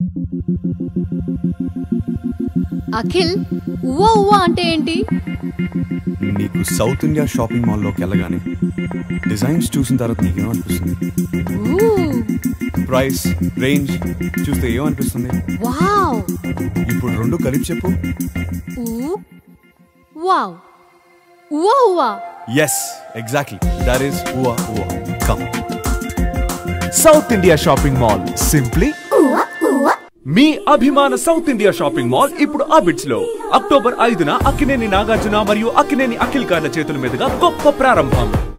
అఖిల్ ఉవ్వ ఉవ్వ అంటే ఏంటి నీకు సౌత్ ఇండియా షాపింగ్ మాల్లోకి వెళ్ళగానే డిజైన్స్ చూసిన తర్వాత నీకేమనిపిస్తుంది ఊ, ప్రైస్ రేంజ్ చూస్తే ఏమనిపిస్తుంది వావ్ ఇప్పుడు రెండు కలిపి చెప్పు ఊ వావ్ ఉవ్వ ఉవ్వ ఎస్ ఎగ్జాక్ట్లీ దట్ ఈస్ ఊవా ఊవా come South India shopping mall simply మీ అభిమాన సౌత్ ఇండియా షాపింగ్ మాల్ ఇప్పుడు అబిడ్స్ లో అక్టోబర్ ఐదున అక్కినేని నాగార్జున మరియు అక్కినేని అఖిల్ కార్ల చేతుల మీదుగా గొప్ప ప్రారంభం